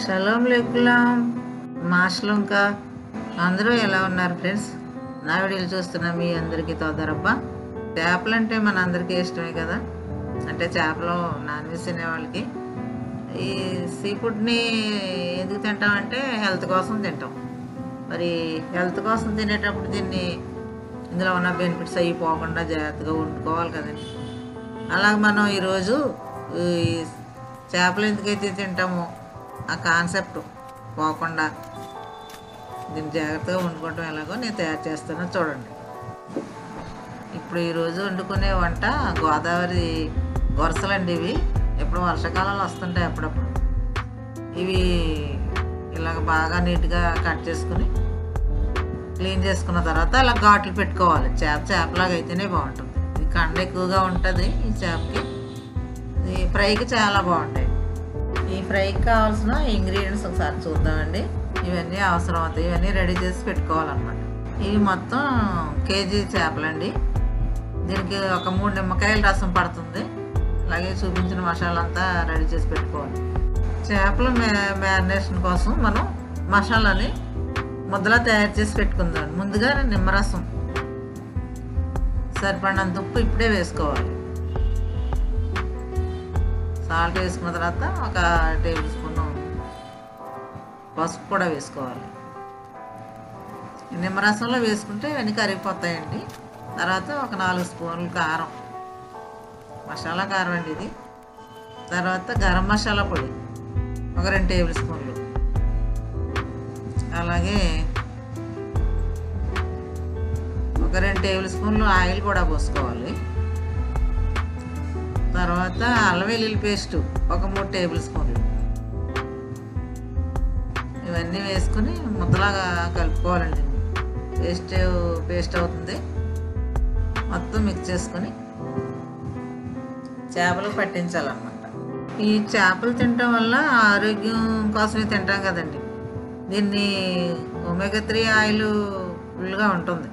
shalom లేకులాం మాస్లంకా అందరూ ఎలా ఉన్నారు ఫ్రెండ్స్ నా వీడియోలు చూస్తున్న మీ అందరికీ తోదరబ్బా చేపలు అంటే మన అందరికీ ఇష్టమే కదా అంటే చేపలు నాన్ వెజ్ తినే వాళ్ళకి ఈ సీ ఫుడ్ని ఎందుకు తింటామంటే హెల్త్ కోసం తింటాం మరి హెల్త్ కోసం తినేటప్పుడు దీన్ని ఇందులో ఉన్న బెనిఫిట్స్ అవి పోకుండా జాగ్రత్తగా వండుకోవాలి కదండి అలాగే మనం ఈరోజు ఈ చేపలు ఎందుకైతే తింటామో ఆ కాన్సెప్ట్ పోకుండా దీన్ని జాగ్రత్తగా వండుకోవటం ఎలాగో నేను తయారు చేస్తానో చూడండి ఇప్పుడు ఈరోజు వండుకునే వంట గోదావరి గొరసలండి ఇవి ఎప్పుడు వర్షాకాలంలో వస్తుంటాయి అప్పుడప్పుడు ఇవి ఇలాగ బాగా నీట్గా కట్ చేసుకుని క్లీన్ చేసుకున్న తర్వాత అలా ఘాట్లు పెట్టుకోవాలి చేప చేపలాగా అయితేనే బాగుంటుంది ఇది కండ ఎక్కువగా ఉంటుంది ఈ చేపకి ఇది ఫ్రైకి చాలా బాగుంటాయి ఈ ఫ్రైకి కావాల్సిన ఇంగ్రీడియంట్స్ ఒకసారి చూద్దామండి ఇవన్నీ అవసరం అవుతాయి ఇవన్నీ రెడీ చేసి పెట్టుకోవాలన్నమాట ఇవి మొత్తం కేజీ చేపలండి దీనికి ఒక మూడు నిమ్మకాయల రసం పడుతుంది అలాగే చూపించిన మసాలా అంతా రెడీ చేసి పెట్టుకోవాలి చేపల మ్యారినేషన్ కోసం మనం మసాలాని ముద్దలా తయారు చేసి పెట్టుకుందాం ముందుగా నిమ్మరసం సరిపడినంత ఉప్పు ఇప్పుడే వేసుకోవాలి సాల్ట్ వేసుకున్న తర్వాత ఒక టేబుల్ స్పూన్ పసుపు కూడా వేసుకోవాలి నిమ్మరసంలో వేసుకుంటే ఇవన్నీ కరిగిపోతాయండి తర్వాత ఒక నాలుగు స్పూన్లు కారం మసాలా కారం అండి ఇది తర్వాత గరం మసాలా పొడి ఒక రెండు టేబుల్ స్పూన్లు అలాగే ఒక రెండు టేబుల్ స్పూన్లు ఆయిల్ కూడా పోసుకోవాలి తర్వాత అల్లం వెల్లుల్లి పేస్ట్ ఒక మూడు టేబుల్ స్పూన్లు ఇవన్నీ వేసుకుని ముద్దలాగా కలుపుకోవాలండి పేస్ట్ పేస్ట్ అవుతుంది మొత్తం మిక్స్ చేసుకొని చేపలు పట్టించాలన్నమాట ఈ చేపలు తినటం వల్ల ఆరోగ్యం కోసమే తింటాం కదండి దీన్ని ఒమేగా త్రీ ఆయిల్ ఫుల్గా ఉంటుంది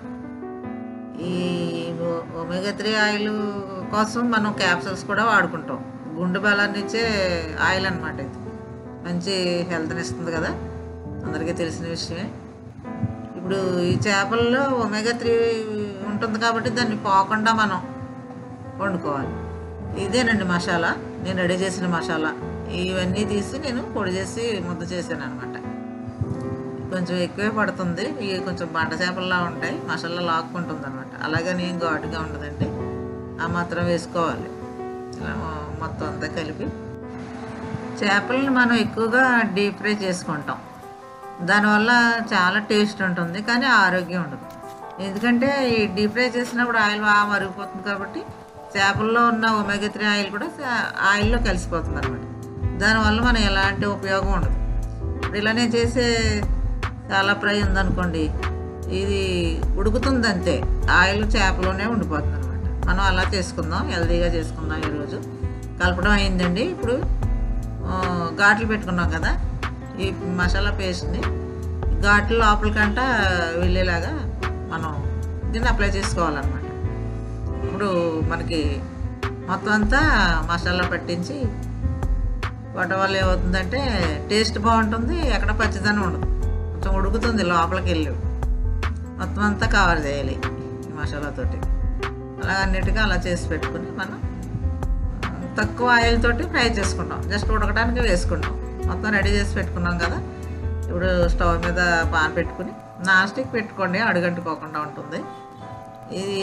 ఈ ఒమేగా త్రీ ఆయిల్ కోసం మనం క్యాప్సూల్స్ కూడా వాడుకుంటాం గుండె బలాన్ని ఇచ్చే ఆయిల్ అనమాట ఇది మంచి హెల్త్ని ఇస్తుంది కదా అందరికీ తెలిసిన విషయమే ఇప్పుడు ఈ చేపల్లో ఒమేగా త్రీ ఉంటుంది కాబట్టి దాన్ని పోకుండా మనం వండుకోవాలి ఇదేనండి మసాలా నేను రెడీ చేసిన మసాలా ఇవన్నీ తీసి నేను పొడి చేసి ముద్ద చేశాను అనమాట కొంచెం ఎక్కువే పడుతుంది ఇవి కొంచెం బండ చేపల్లా ఉంటాయి మసాలా లాక్కుంటుంది అనమాట అలాగని ఏం ఘాటుగా ఉండదండి ఆ మాత్రం వేసుకోవాలి ఇలా మొత్తం అంతా కలిపి చేపలను మనం ఎక్కువగా డీప్ ఫ్రై చేసుకుంటాం దానివల్ల చాలా టేస్ట్ ఉంటుంది కానీ ఆరోగ్యం ఉండదు ఎందుకంటే ఈ డీప్ ఫ్రై చేసినప్పుడు ఆయిల్ బాగా మరిగిపోతుంది కాబట్టి చేపల్లో ఉన్న ఒమేగా త్రీ ఆయిల్ కూడా ఆయిల్లో కలిసిపోతుంది అనమాట దానివల్ల మనం ఎలాంటి ఉపయోగం ఉండదు ఇప్పుడు ఇలా నేను చేసే చాలా ఫ్రై ఉందనుకోండి ఇది ఉడుకుతుంది అంతే ఆయిల్ చేపలోనే ఉండిపోతుంది అనమాట మనం అలా చేసుకుందాం హెల్తీగా చేసుకుందాం ఈరోజు కలపడం అయిందండి ఇప్పుడు ఘాట్లు పెట్టుకున్నాం కదా ఈ మసాలా పేస్ట్ని ఘాట్లు లోపలికంట వెళ్ళేలాగా మనం దీన్ని అప్లై చేసుకోవాలన్నమాట ఇప్పుడు మనకి మొత్తం అంతా మసాలా పట్టించి వాటి వల్ల ఏమవుతుందంటే టేస్ట్ బాగుంటుంది ఎక్కడ పచ్చిదనం ఉండదు కొంచెం ఉడుకుతుంది లోపలికి వెళ్ళి మొత్తం అంతా కవర్ చేయాలి ఈ మసాలాతోటి అలా అన్నిటిగా అలా చేసి పెట్టుకుని మనం తక్కువ ఆయిల్ తోటి ఫ్రై చేసుకుంటాం జస్ట్ ఉడకడానికి వేసుకుంటాం మొత్తం రెడీ చేసి పెట్టుకున్నాం కదా ఇప్పుడు స్టవ్ మీద పాన్ పెట్టుకుని నాన్ స్టిక్ పెట్టుకోండి అడుగంటుకోకుండా ఉంటుంది ఇది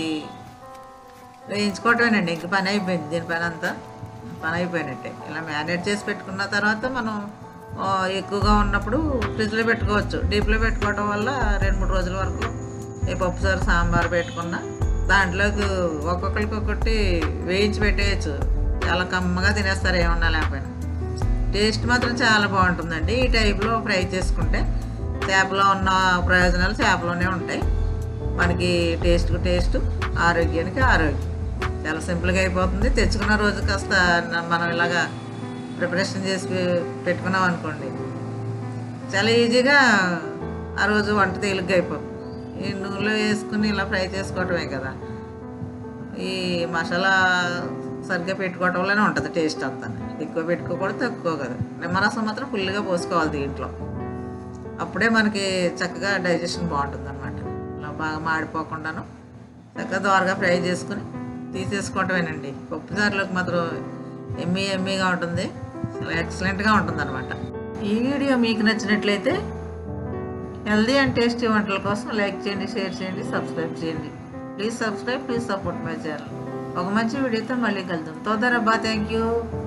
వేయించుకోవటమేనండి ఇంక పని అయిపోయింది దీని పని అంతా పని అయిపోయినట్టే ఇలా మ్యారినేట్ చేసి పెట్టుకున్న తర్వాత మనం ఎక్కువగా ఉన్నప్పుడు ఫ్రిడ్జ్లో పెట్టుకోవచ్చు డీప్లో పెట్టుకోవడం వల్ల రెండు మూడు రోజుల వరకు ఏ పప్పుసారు సాంబార్ పెట్టుకున్నా దాంట్లోకి ఒక్కొక్కరికి ఒక్కటి వేయించి పెట్టేయచ్చు చాలా కమ్మగా తినేస్తారు ఏమన్నా లేకపోయినా టేస్ట్ మాత్రం చాలా బాగుంటుందండి ఈ టైప్లో ఫ్రై చేసుకుంటే చేపలో ఉన్న ప్రయోజనాలు చేపలోనే ఉంటాయి మనకి టేస్ట్కు టేస్ట్ ఆరోగ్యానికి ఆరోగ్యం చాలా సింపుల్గా అయిపోతుంది తెచ్చుకున్న రోజు కాస్త మనం ఇలాగా ప్రిపరేషన్ చేసి పెట్టుకున్నాం అనుకోండి చాలా ఈజీగా ఆ రోజు వంట తేలిగ్గా అయిపోతుంది ఈ నూనెలో వేసుకుని ఇలా ఫ్రై చేసుకోవటమే కదా ఈ మసాలా సరిగ్గా పెట్టుకోవటం వల్లనే ఉంటుంది టేస్ట్ అంతా ఎక్కువ పెట్టుకోకూడదు తక్కువ కదా నిమ్మరసం మాత్రం ఫుల్గా పోసుకోవాలి దీంట్లో అప్పుడే మనకి చక్కగా డైజెషన్ బాగుంటుంది అనమాట ఇలా బాగా మాడిపోకుండాను చక్కగా దోరగా ఫ్రై చేసుకుని తీసేసుకోవటమేనండి పప్పుచారులోకి మాత్రం ఎమ్మీ ఎమ్మీగా ఉంటుంది చాలా ఎక్సలెంట్గా ఉంటుంది అనమాట ఈ వీడియో మీకు నచ్చినట్లయితే హెల్దీ అండ్ టేస్టీ వంటల కోసం లైక్ చేయండి షేర్ చేయండి సబ్స్క్రైబ్ చేయండి please subscribe please support my channel ఒక మంచి వీడియోతో మళ్ళీ కలుద్దాం తోదరబ్బా థ్యాంక్ యూ